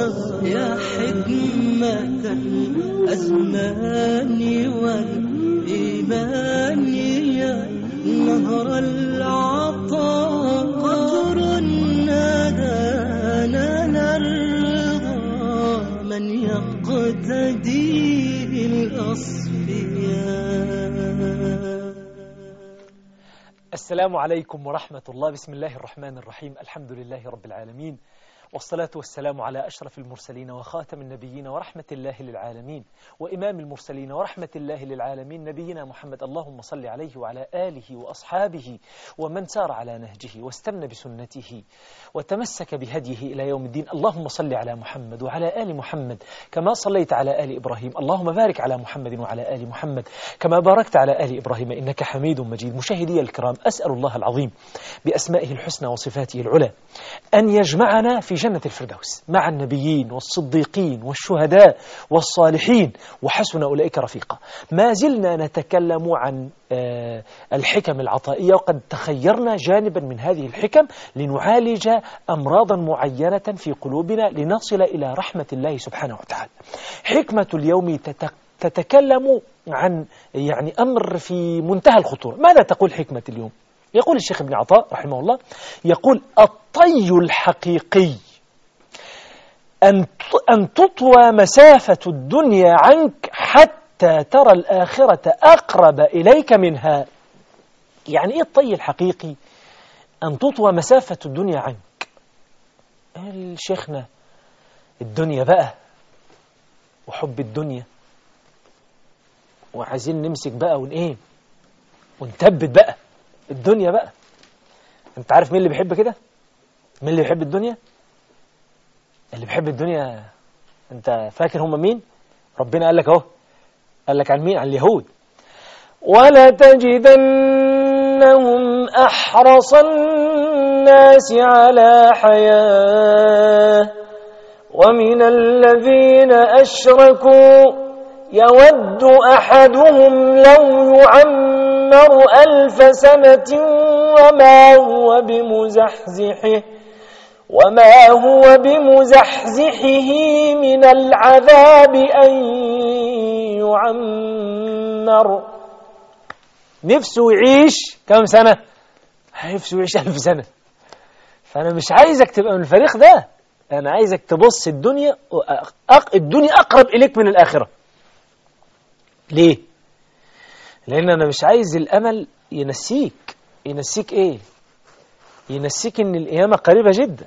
يا حكمة الأزمان والإيمان يا نهر العطاء قطر نادانا نرضى من يقتدي بالأصفياء السلام عليكم ورحمة الله بسم الله الرحمن الرحيم الحمد لله رب العالمين والصلاة والسلام على أشرف المرسلين وخاتم النبيين ورحمة الله للعالمين وإمام المرسلين ورحمة الله للعالمين نبينا محمد اللهم صل عليه وعلى آله وأصحابه ومن سار على نهجه واستنى بسنته وتمسك بهديه إلى يوم الدين اللهم صل على محمد وعلى آل محمد كما صليت على آل إبراهيم اللهم بارك على محمد وعلى آل محمد كما باركت على آل إبراهيم إنك حميد مجيد مشاهدي الكرام أسأل الله العظيم بأسمائه الحسنى وصفاته العلى أن يجمعنا في جنة الفردوس مع النبيين والصديقين والشهداء والصالحين وحسن أولئك رفيقا ما زلنا نتكلم عن آه، الحكم العطائية وقد تخيرنا جانبا من هذه الحكم لنعالج أمراضا معينة في قلوبنا لنصل إلى رحمة الله سبحانه وتعالى حكمة اليوم تتك تتكلم عن يعني أمر في منتهى الخطورة ماذا تقول حكمة اليوم؟ يقول الشيخ ابن عطاء رحمه الله يقول الطي الحقيقي أن أن تطوى مسافة الدنيا عنك حتى ترى الآخرة أقرب إليك منها يعني إيه الطي الحقيقي أن تطوى مسافة الدنيا عنك الشيخنا الدنيا بقى وحب الدنيا وعايزين نمسك بقى ون ايه ونثبت بقى الدنيا بقى انت عارف مين اللي بيحب كده مين اللي بيحب الدنيا اللي بيحب الدنيا انت فاكر هم مين ربنا قال لك اهو قال لك عن مين عن اليهود ولا تجدنهم احرص الناس على حياه ومن الذين اشركوا يود احدهم لو يعمر الف سنه وما هو بمزحزحه وما هو بمزحزحه من العذاب أن يعمر نفسه يعيش كم سنة نفسه يعيش ألف سنة فأنا مش عايزك تبقى من الفريق ده أنا عايزك تبص الدنيا أق... الدنيا أقرب إليك من الآخرة ليه؟ لأن أنا مش عايز الأمل ينسيك ينسيك إيه؟ ينسيك إن القيامة قريبة جدا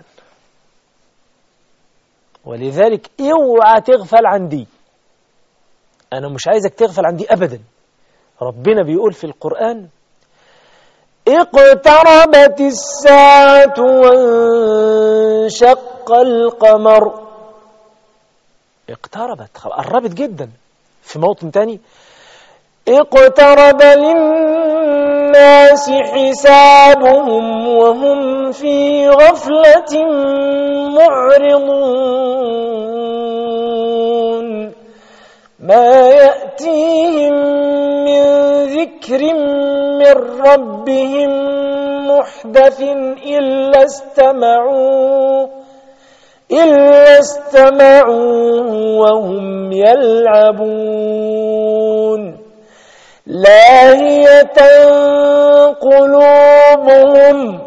ولذلك اوعى تغفل عن دي انا مش عايزك تغفل عن دي ابدا ربنا بيقول في القرآن اقتربت الساعة وانشق القمر اقتربت قربت جدا في موطن تاني اقترب للناس حسابهم وهم في غفلة معرضون ما يأتيهم من ذكر من ربهم محدث إلا استمعوه إلا استمعوه وهم يلعبون لاهية قلوبهم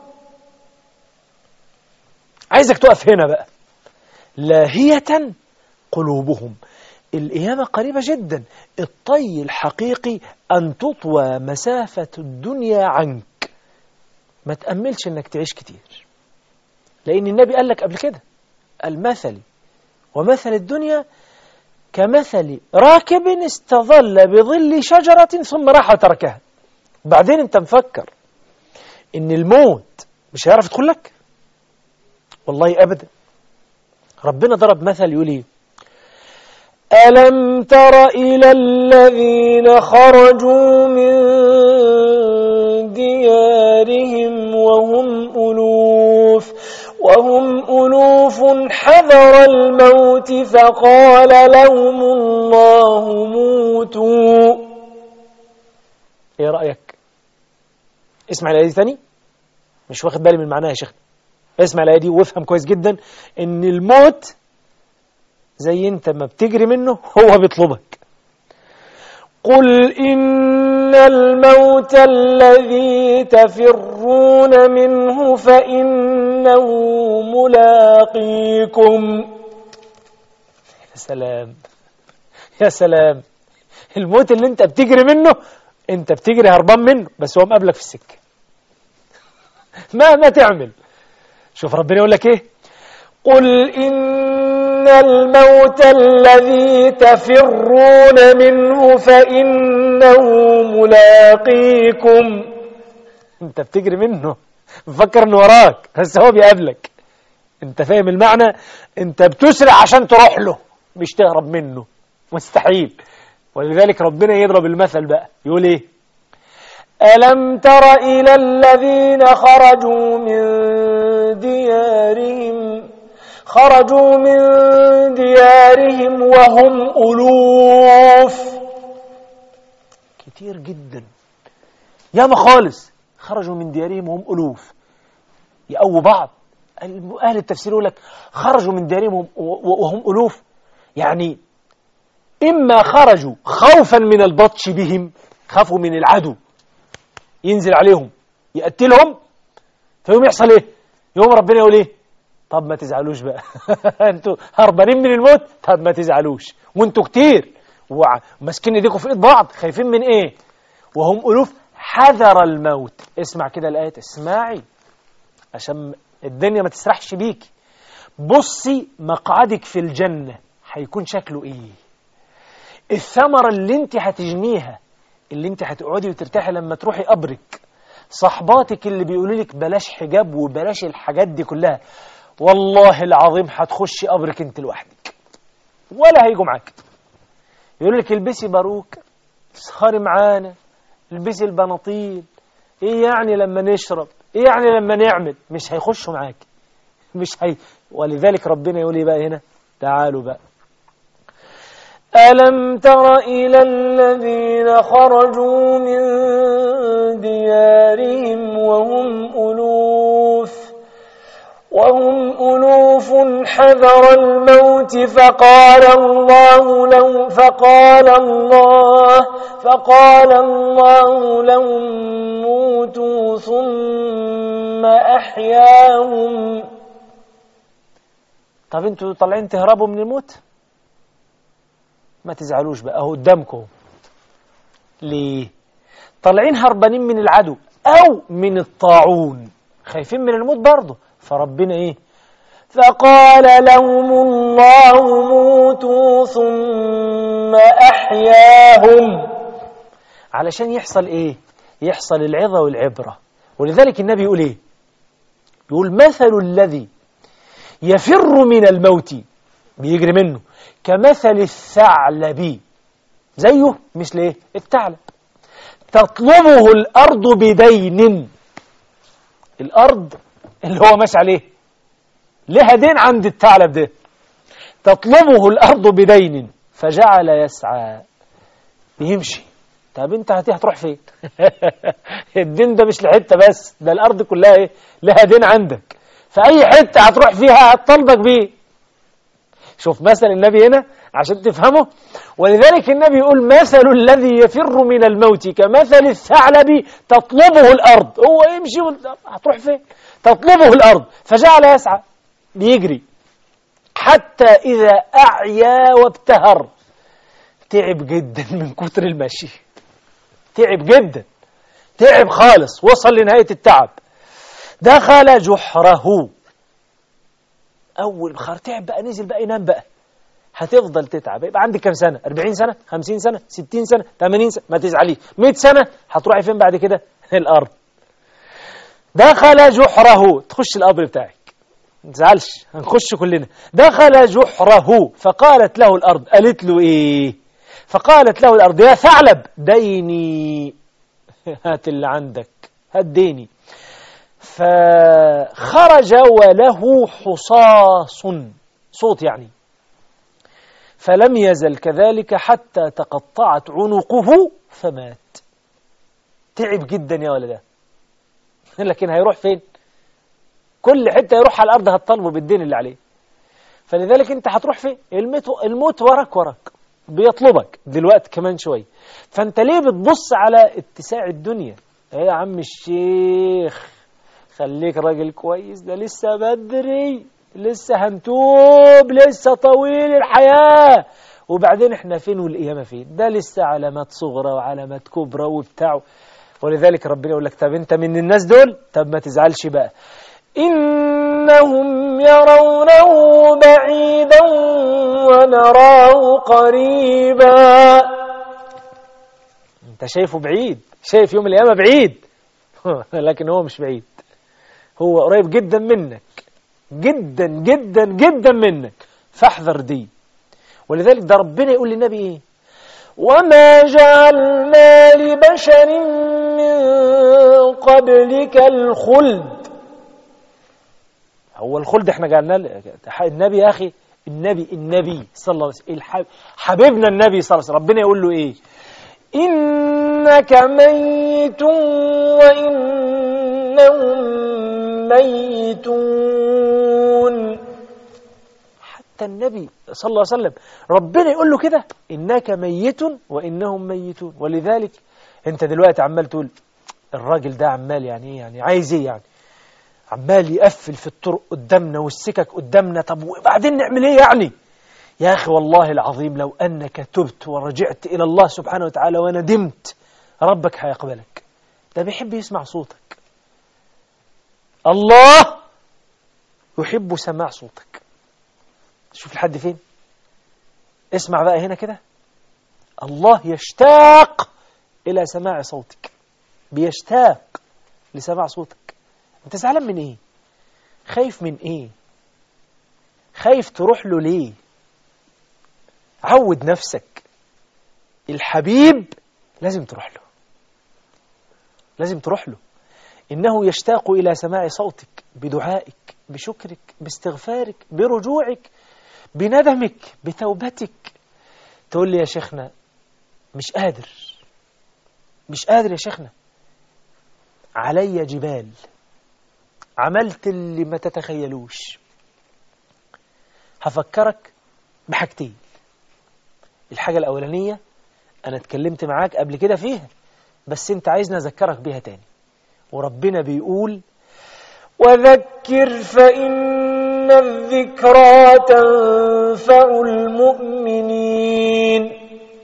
عايزك تقف هنا بقى لاهية قلوبهم القيامة قريبة جدا الطي الحقيقي أن تطوى مسافة الدنيا عنك ما تأملش أنك تعيش كتير لأن النبي قال لك قبل كده المثل ومثل الدنيا كمثل راكب استظل بظل شجرة ثم راح وتركها بعدين انت مفكر ان الموت مش هيعرف يدخل لك والله ابدا ربنا ضرب مثل يقول ايه ألم تر إلى الذين خرجوا من ديارهم وهم ألوف وهم ألوف حذر الموت فقال لهم الله موتوا ايه رأيك اسمع الآية دي ثاني مش واخد بالي من معناها يا شيخ اسمع الآية دي وافهم كويس جدا ان الموت زي انت ما بتجري منه هو بيطلبك قل إن الموت الذي تفرون منه فإنه ملاقيكم يا سلام يا سلام الموت اللي انت بتجري منه انت بتجري هربان منه بس هو مقابلك في السكة مهما تعمل شوف ربنا يقول لك ايه قل إن الموت الذي تفرون منه فإنه ملاقيكم انت بتجري منه مفكر انه وراك بس هو بيقابلك انت فاهم المعنى انت بتسرع عشان تروح له مش تهرب منه مستحيل ولذلك ربنا يضرب المثل بقى يقول ايه ألم تر إلى الذين خرجوا من ديارهم خرجوا من ديارهم وهم ألوف كتير جدا ياما خالص خرجوا من ديارهم وهم ألوف يقووا بعض أهل التفسير يقول لك خرجوا من ديارهم وهم ألوف يعني إما خرجوا خوفا من البطش بهم خافوا من العدو ينزل عليهم يقتلهم فيقوم يحصل ايه يوم ربنا يقول ايه طب ما تزعلوش بقى انتوا هربانين من الموت طب ما تزعلوش وانتوا كتير وماسكين ايديكم في ايد بعض خايفين من ايه وهم الوف حذر الموت اسمع كده الايه اسمعي عشان الدنيا ما تسرحش بيكي بصي مقعدك في الجنه هيكون شكله ايه الثمره اللي انت هتجنيها اللي انت هتقعدي وترتاحي لما تروحي قبرك صحباتك اللي بيقولوا لك بلاش حجاب وبلاش الحاجات دي كلها والله العظيم هتخشي قبرك انت لوحدك ولا هيجوا معاك يقول لك البسي باروك اسخري معانا البسي البناطيل ايه يعني لما نشرب ايه يعني لما نعمل مش هيخشوا معاك مش هي ولذلك ربنا يقول ايه بقى هنا تعالوا بقى ألم تر إلى الذين خرجوا من ديارهم وهم ألوف وهم ألوف حذر الموت فقال الله لهم فقال الله فقال الله لهم موتوا ثم أحياهم طب انتوا طالعين تهربوا من الموت ما تزعلوش بقى اهو قدامكم ليه طالعين هربانين من العدو او من الطاعون خايفين من الموت برضه فربنا ايه فقال لهم الله موتوا ثم احياهم علشان يحصل ايه يحصل العظه والعبره ولذلك النبي يقول ايه يقول مثل الذي يفر من الموت بيجري منه كمثل الثعلب زيه مثل ايه الثعلب تطلبه الارض بدين الارض اللي هو ماشي عليه لها دين عند الثعلب ده تطلبه الارض بدين فجعل يسعى بيمشي طب انت هتروح فين الدين ده مش لحته بس ده الارض كلها ايه لها دين عندك فاي حته هتروح فيها هتطلبك بيه شوف مثل النبي هنا عشان تفهمه ولذلك النبي يقول مثل الذي يفر من الموت كمثل الثعلب تطلبه الأرض هو يمشي هتروح فين تطلبه الأرض فجعل يسعى بيجري حتى إذا أعيا وابتهر تعب جدا من كتر المشي تعب جدا تعب خالص وصل لنهاية التعب دخل جحره أول خار تعب بقى نزل بقى ينام بقى هتفضل تتعب يبقى عندك كام سنة 40 سنة 50 سنة 60 سنة 80 سنة ما تزعليش 100 سنة هتروحي فين بعد كده الأرض دخل جحره تخش القبر بتاعك ما تزعلش هنخش كلنا دخل جحره فقالت له الأرض قالت له إيه فقالت له الأرض يا ثعلب ديني هات اللي عندك هات ديني فخرج وله حصاص صوت يعني فلم يزل كذلك حتى تقطعت عنقه فمات تعب جدا يا ولده لكن هيروح فين كل حتة يروح على الأرض هتطلبه بالدين اللي عليه فلذلك انت هتروح فين الموت الموت وراك وراك بيطلبك دلوقتي كمان شويه فانت ليه بتبص على اتساع الدنيا ايه يا عم الشيخ خليك راجل كويس ده لسه بدري لسه هنتوب لسه طويل الحياة وبعدين احنا فين والقيامة فين ده لسه علامات صغرى وعلامات كبرى وبتاع ولذلك ربنا يقول لك طب انت من الناس دول طب ما تزعلش بقى إنهم يرونه بعيدا ونراه قريبا انت شايفه بعيد شايف يوم القيامة بعيد لكن هو مش بعيد هو قريب جدا منك جدا جدا جدا منك فاحذر دي ولذلك ده ربنا يقول للنبي ايه وما جعلنا لبشر من قبلك الخلد هو الخلد احنا جعلنا ل- النبي يا اخي النبي النبي صلى الله عليه وسلم الحب- حبيبنا النبي صلى الله عليه وسلم ربنا يقول له ايه إنك ميت وإنهم ميتون حتى النبي صلى الله عليه وسلم ربنا يقول له كده إنك ميت وإنهم ميتون ولذلك أنت دلوقتي عمال تقول الراجل ده عمال يعني إيه يعني عايز إيه يعني عمال يقفل في الطرق قدامنا والسكك قدامنا طب وبعدين نعمل إيه يعني يا أخي والله العظيم لو أنك تبت ورجعت إلى الله سبحانه وتعالى وندمت ربك هيقبلك ده بيحب يسمع صوتك الله يحب سماع صوتك شوف لحد فين اسمع بقى هنا كده الله يشتاق إلى سماع صوتك بيشتاق لسماع صوتك انت زعلان من ايه خايف من ايه خايف تروح له ليه عود نفسك الحبيب لازم تروح له لازم تروح له إنه يشتاق إلى سماع صوتك بدعائك بشكرك باستغفارك برجوعك بندمك بتوبتك تقول لي يا شيخنا مش قادر مش قادر يا شيخنا علي جبال عملت اللي ما تتخيلوش هفكرك بحاجتين الحاجة الأولانية أنا اتكلمت معاك قبل كده فيها بس أنت عايزني أذكرك بيها تاني وربنا بيقول وذكر فإن الذكرى تنفع المؤمنين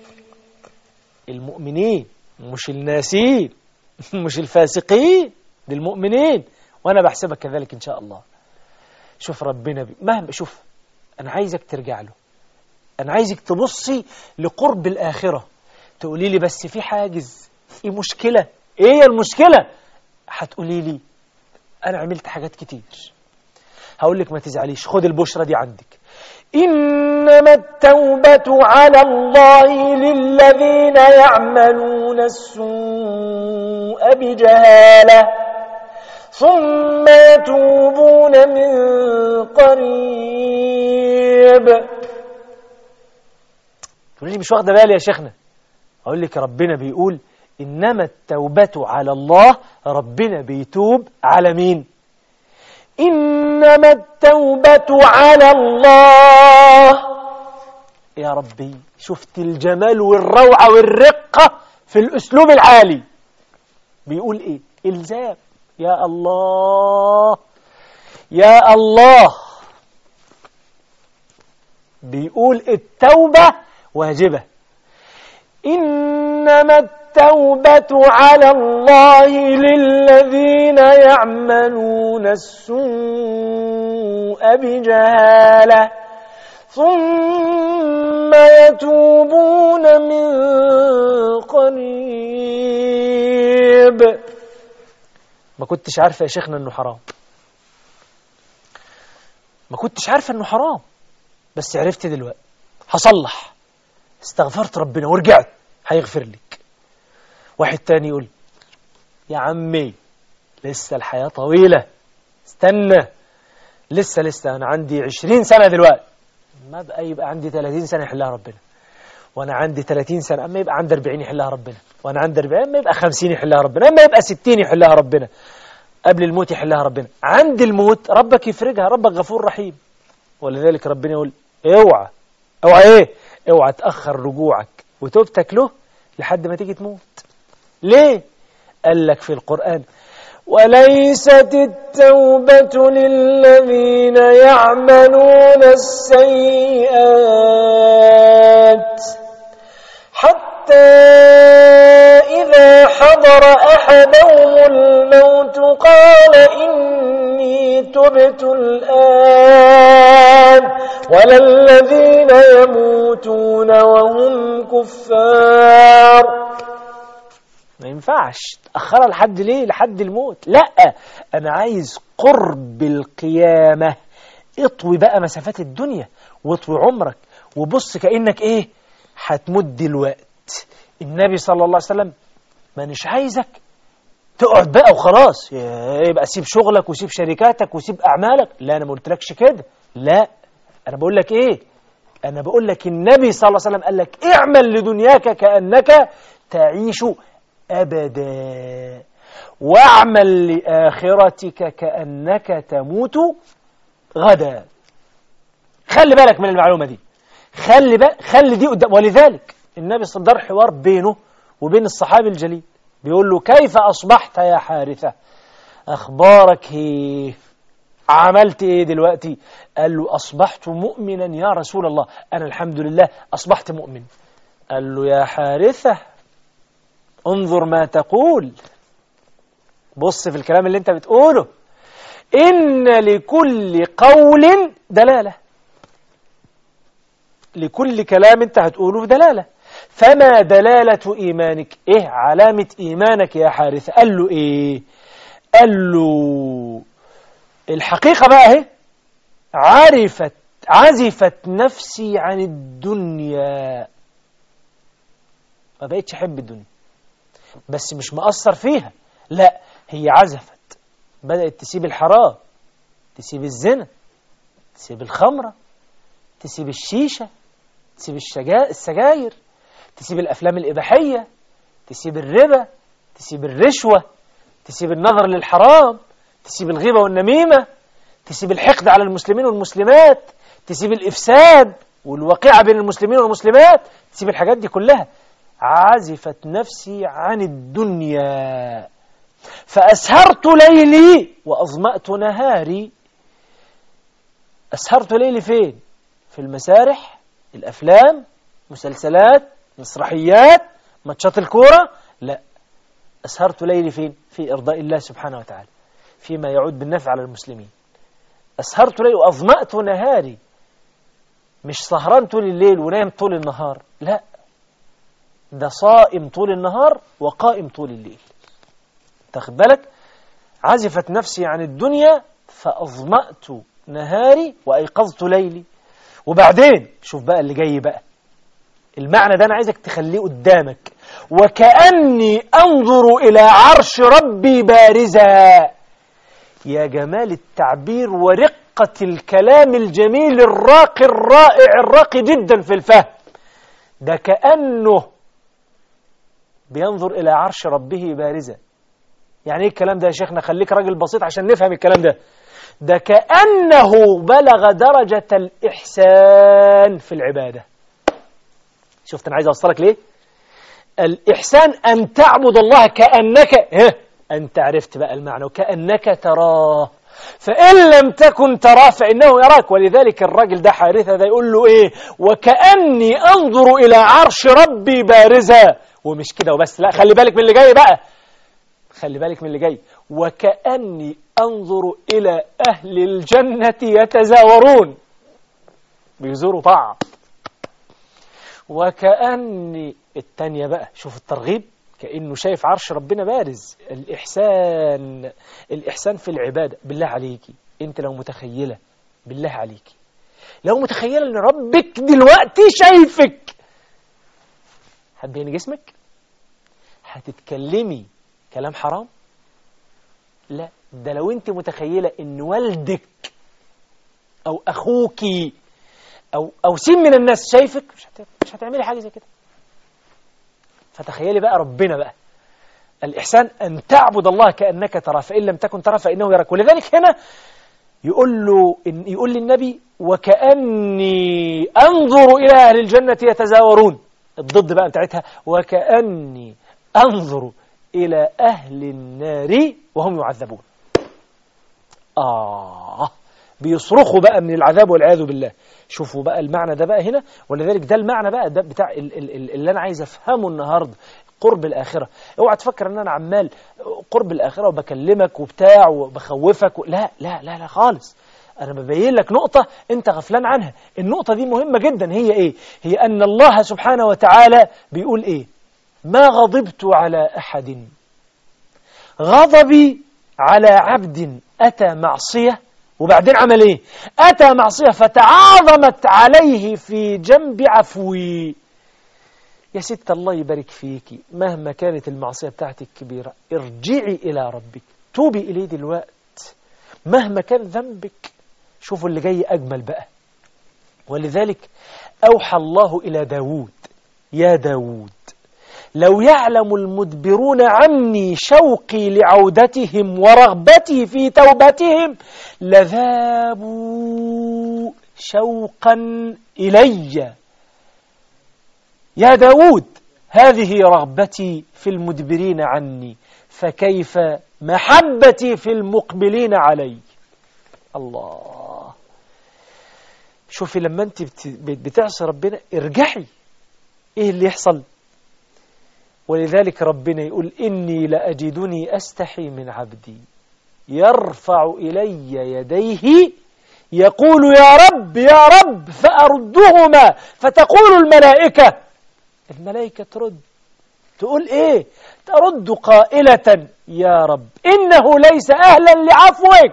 المؤمنين مش الناسين مش الفاسقين دي المؤمنين وأنا بحسبك كذلك إن شاء الله شوف ربنا بي. مهما شوف أنا عايزك ترجع له أنا عايزك تبصي لقرب الآخرة تقولي لي بس في حاجز في مشكلة إيه هي المشكلة هتقولي لي أنا عملت حاجات كتير هقول لك ما تزعليش خد البشرة دي عندك إنما التوبة على الله للذين يعملون السوء بجهالة ثم يتوبون من قريب تقول لي مش واخده بالي يا شيخنا اقول لك ربنا بيقول انما التوبه على الله ربنا بيتوب على مين انما التوبه على الله يا ربي شفت الجمال والروعه والرقه في الاسلوب العالي بيقول ايه الزام يا الله يا الله بيقول التوبة واجبة إنما التوبة على الله للذين يعملون السوء بجهالة ثم يتوبون من قريب ما كنتش عارفة يا شيخنا انه حرام ما كنتش عارفة انه حرام بس عرفت دلوقتي هصلح استغفرت ربنا ورجعت هيغفر لك واحد تاني يقول يا عمي لسه الحياة طويلة استنى لسه لسه أنا عندي عشرين سنة دلوقتي ما بقى يبقى عندي 30 سنة يحلها ربنا وأنا عندي 30 سنة أما يبقى عندي 40 يحلها ربنا وأنا عندي 40 أما يبقى 50 يحلها ربنا أما يبقى 60 يحلها ربنا قبل الموت يحلها ربنا عند الموت ربك يفرجها ربك غفور رحيم ولذلك ربنا يقول اوعى اوعى ايه اوعى تأخر رجوعك وتوبتك له لحد ما تيجي تموت ليه قال لك في القرآن وليست التوبة للذين يعملون السيئات حتى إذا حضر أحدهم الموت قال إني تبت الآن ولا الذين يموتون وهم كفار ما ينفعش تأخرها لحد ليه لحد الموت لا أنا عايز قرب القيامة اطوي بقى مسافات الدنيا واطوي عمرك وبص كأنك ايه هتموت دلوقت النبي صلى الله عليه وسلم ما مش عايزك تقعد بقى وخلاص يبقى سيب شغلك وسيب شركاتك وسيب أعمالك لا أنا ما قلتلكش كده لا أنا بقول لك إيه أنا بقول لك النبي صلى الله عليه وسلم قال لك اعمل لدنياك كأنك تعيش أبدا واعمل لآخرتك كأنك تموت غدا خلي بالك من المعلومة دي خلي بالك خلي دي قدام ولذلك النبي صلى الله عليه وسلم حوار بينه وبين الصحابي الجليل بيقول له كيف أصبحت يا حارثة أخبارك هي عملت ايه دلوقتي قال له أصبحت مؤمنا يا رسول الله أنا الحمد لله أصبحت مؤمن قال له يا حارثة انظر ما تقول بص في الكلام اللي انت بتقوله إن لكل قول دلالة لكل كلام انت هتقوله دلالة فما دلالة إيمانك إيه علامة إيمانك يا حارثة قال له إيه قال له الحقيقة بقى اهي عرفت عزفت نفسي عن الدنيا ما بقتش أحب الدنيا بس مش مقصر فيها لا هي عزفت بدأت تسيب الحرام تسيب الزنا تسيب الخمرة تسيب الشيشة تسيب الشجا... السجاير تسيب الأفلام الإباحية تسيب الربا تسيب الرشوة تسيب النظر للحرام تسيب الغيبة والنميمة تسيب الحقد على المسلمين والمسلمات تسيب الإفساد والوقيعة بين المسلمين والمسلمات تسيب الحاجات دي كلها عزفت نفسي عن الدنيا فأسهرت ليلي وأظمأت نهاري أسهرت ليلي فين؟ في المسارح الأفلام مسلسلات مسرحيات ماتشات الكورة لا أسهرت ليلي فين؟ في إرضاء الله سبحانه وتعالى فيما يعود بالنفع على المسلمين أسهرت ليلي وأظمأت نهاري مش سهران طول الليل ونام طول النهار لا ده صائم طول النهار وقائم طول الليل تاخد بالك عزفت نفسي عن الدنيا فأظمأت نهاري وأيقظت ليلي وبعدين شوف بقى اللي جاي بقى المعنى ده أنا عايزك تخليه قدامك وكأني أنظر إلى عرش ربي بارزا يا جمال التعبير ورقة الكلام الجميل الراقي الرائع الراقي جدا في الفهم ده كأنه بينظر إلى عرش ربه بارزا يعني ايه الكلام ده يا شيخنا خليك راجل بسيط عشان نفهم الكلام ده ده كأنه بلغ درجة الإحسان في العبادة شفت أنا عايز أوصلك ليه الإحسان أن تعبد الله كأنك ها أنت عرفت بقى المعنى وكأنك تراه فإن لم تكن تراه فإنه يراك ولذلك الراجل ده حارثة ده يقول له إيه وكأني أنظر إلى عرش ربي بارزا ومش كده وبس لا خلي بالك من اللي جاي بقى خلي بالك من اللي جاي وكأني أنظر إلى أهل الجنة يتزاورون بيزوروا بعض وكأني التانية بقى شوف الترغيب كأنه شايف عرش ربنا بارز الإحسان الإحسان في العبادة بالله عليكي أنت لو متخيلة بالله عليكي لو متخيلة أن ربك دلوقتي شايفك هتبين جسمك هتتكلمي كلام حرام لا ده لو انت متخيلة ان والدك او اخوكي او او سين من الناس شايفك مش, هت... مش هتعملي حاجة زي كده فتخيلي بقى ربنا بقى الإحسان أن تعبد الله كأنك ترى فإن لم تكن ترى فإنه يراك ولذلك هنا يقول له إن يقول للنبي وكأني أنظر إلى أهل الجنة يتزاورون الضد بقى بتاعتها وكأني أنظر إلى أهل النار وهم يعذبون آه بيصرخوا بقى من العذاب والعياذ بالله شوفوا بقى المعنى ده بقى هنا ولذلك ده المعنى بقى ده بتاع ال- ال- ال- اللي أنا عايز أفهمه النهاردة قرب الآخرة اوعى تفكر ان انا عمال قرب الآخرة وبكلمك وبتاع وبخوفك و... لا لا لا لا خالص انا ببين لك نقطة انت غفلان عنها النقطة دي مهمة جدا هي ايه هي ان الله سبحانه وتعالى بيقول ايه ما غضبت على احد غضبي على عبد اتى معصية وبعدين عمل ايه اتى معصية فتعاظمت عليه في جنب عفوي يا ست الله يبارك فيكي مهما كانت المعصية بتاعتك كبيرة ارجعي إلى ربك توبي إليه دلوقت مهما كان ذنبك شوفوا اللي جاي أجمل بقى ولذلك أوحى الله إلى داود يا داود لو يعلم المدبرون عني شوقي لعودتهم ورغبتي في توبتهم لذابوا شوقا إليّ يا داود هذه رغبتي في المدبرين عني فكيف محبتي في المقبلين علي الله شوفي لما انت بت- بتعصي ربنا ارجعي ايه اللي يحصل ولذلك ربنا يقول إني لأجدني أستحي من عبدي يرفع إلي يديه يقول يا رب يا رب فأردهما فتقول الملائكة الملائكة ترد تقول ايه ترد قائلة يا رب إنه ليس أهلا لعفوك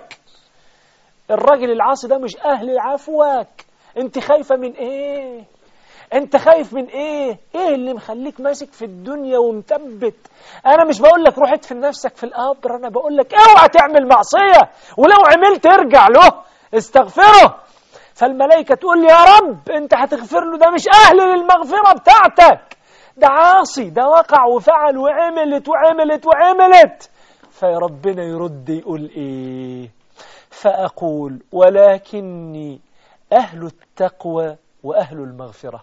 الراجل العاصي ده مش أهل عفوك انت خايفة من ايه انت خايف من ايه ايه اللي مخليك ماسك في الدنيا ومثبت انا مش بقول لك روح ادفن نفسك في القبر انا بقول لك اوعى تعمل معصية ولو عملت ارجع له استغفره فالملائكة تقول يا رب انت هتغفر له ده مش اهل للمغفرة بتاعتك ده عاصي ده وقع وفعل وعملت وعملت وعملت فربنا يرد يقول ايه فأقول ولكني أهل التقوى وأهل المغفرة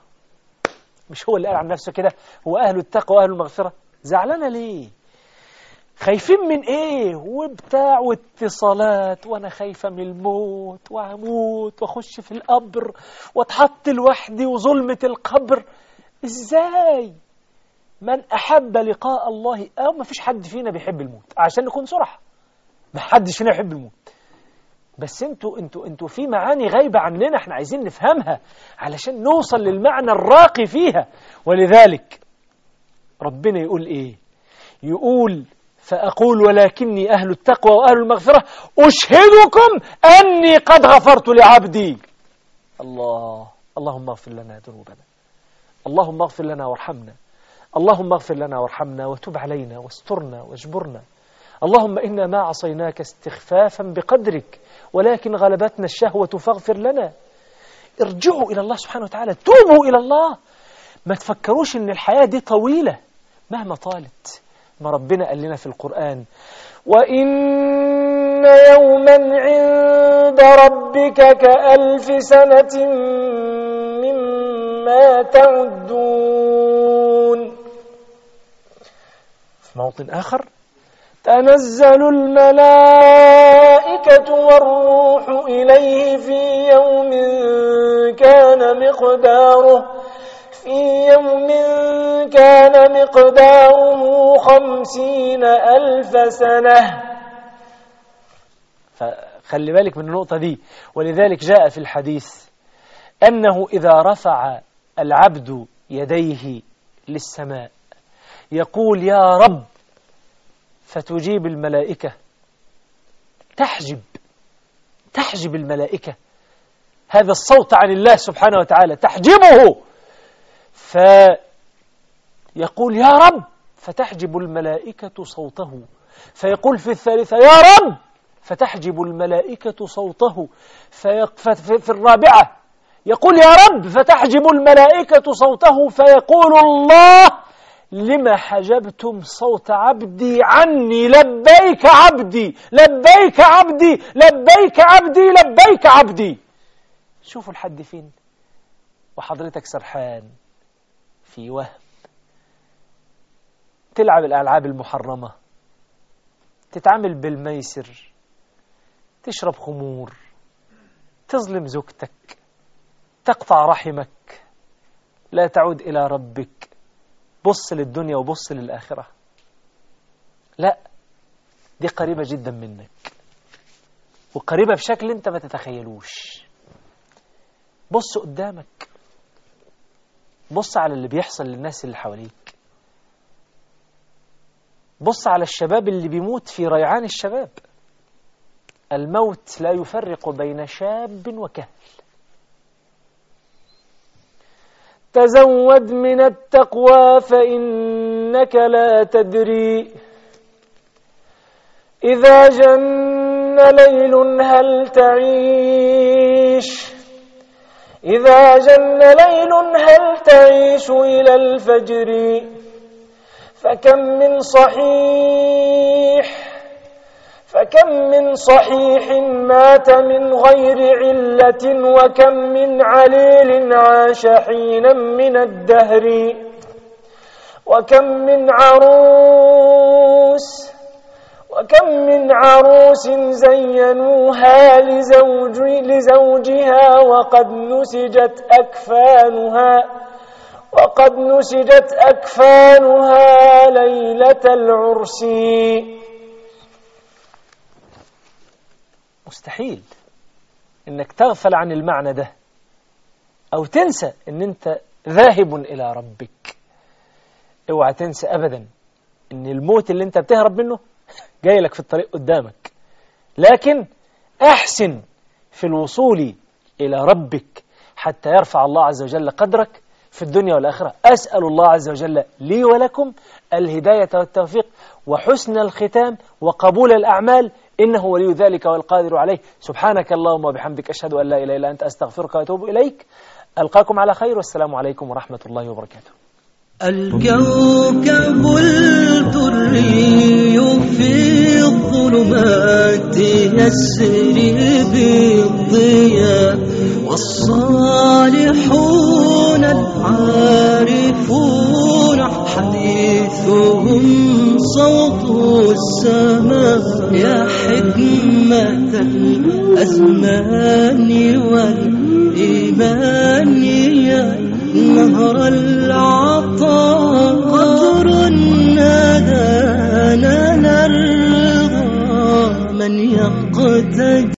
مش هو اللي قال عن نفسه كده هو أهل التقوى وأهل المغفرة زعلانة ليه خايفين من ايه وبتاع واتصالات وانا خايفة من الموت واموت واخش في القبر واتحط لوحدي وظلمة القبر ازاي من احب لقاء الله او ما فيش حد فينا بيحب الموت عشان نكون صرح ما حدش فينا يحب الموت بس انتوا انتوا انتوا في معاني غايبة عننا احنا عايزين نفهمها علشان نوصل للمعنى الراقي فيها ولذلك ربنا يقول ايه يقول فأقول ولكني أهل التقوى وأهل المغفرة أشهدكم أني قد غفرت لعبدي الله اللهم اغفر لنا ذنوبنا اللهم اغفر لنا وارحمنا اللهم اغفر لنا وارحمنا وتب علينا واسترنا واجبرنا اللهم إنا ما عصيناك استخفافا بقدرك ولكن غلبتنا الشهوة فاغفر لنا ارجعوا إلى الله سبحانه وتعالى توبوا إلى الله ما تفكروش إن الحياة دي طويلة مهما طالت ما ربنا قال لنا في القرآن وإن يوما عند ربك كألف سنة مما تعدون في موطن آخر تنزل الملائكة والروح إليه في يوم كان مقداره في يوم كان مقداره خمسين ألف سنة فخلي بالك من النقطة دي ولذلك جاء في الحديث أنه إذا رفع العبد يديه للسماء يقول يا رب فتجيب الملائكة تحجب تحجب الملائكة هذا الصوت عن الله سبحانه وتعالى تحجبه فيقول يا رب فتحجب الملائكة صوته فيقول في الثالثة يا رب فتحجب الملائكة صوته فيق... في الرابعة يقول يا رب فتحجب الملائكة صوته فيقول الله لما حجبتم صوت عبدي عني لبيك عبدي لبيك عبدي لبيك عبدي لبيك عبدي شوفوا لحد فين وحضرتك سرحان في وهم تلعب الألعاب المحرمة تتعامل بالميسر تشرب خمور تظلم زوجتك تقطع رحمك لا تعود إلى ربك بص للدنيا وبص للآخرة لا دي قريبة جدا منك وقريبة بشكل انت ما تتخيلوش بص قدامك بص على اللي بيحصل للناس اللي حواليك بص على الشباب اللي بيموت في ريعان الشباب الموت لا يفرق بين شاب وكهل تزود من التقوى فإنك لا تدري إذا جن ليل هل تعيش إذا جن ليل هل تعيش إلى الفجر فكم من صحيح فكم من صحيح مات من غير علة وكم من عليل عاش حينا من الدهر وكم من عروس وكم من عروس زينوها لزوج لزوجها وقد نسجت أكفانها وقد نسجت أكفانها ليلة العرس مستحيل انك تغفل عن المعنى ده او تنسى ان انت ذاهب الى ربك اوعى تنسى ابدا ان الموت اللي انت بتهرب منه جاي لك في الطريق قدامك لكن احسن في الوصول الى ربك حتى يرفع الله عز وجل قدرك في الدنيا والآخرة أسأل الله عز وجل لي ولكم الهداية والتوفيق وحسن الختام وقبول الأعمال إنه ولي ذلك والقادر عليه سبحانك اللهم وبحمدك أشهد أن لا إله إلا أنت أستغفرك وأتوب إليك ألقاكم على خير والسلام عليكم ورحمة الله وبركاته الكوكب الدري في الظلمات يسري بالضياء والصالحون العارفون حديثهم صوت السماء يا حكمة الأزمان والإيمان يا نهر العطاء قطر نادانا نرضى من يقتدي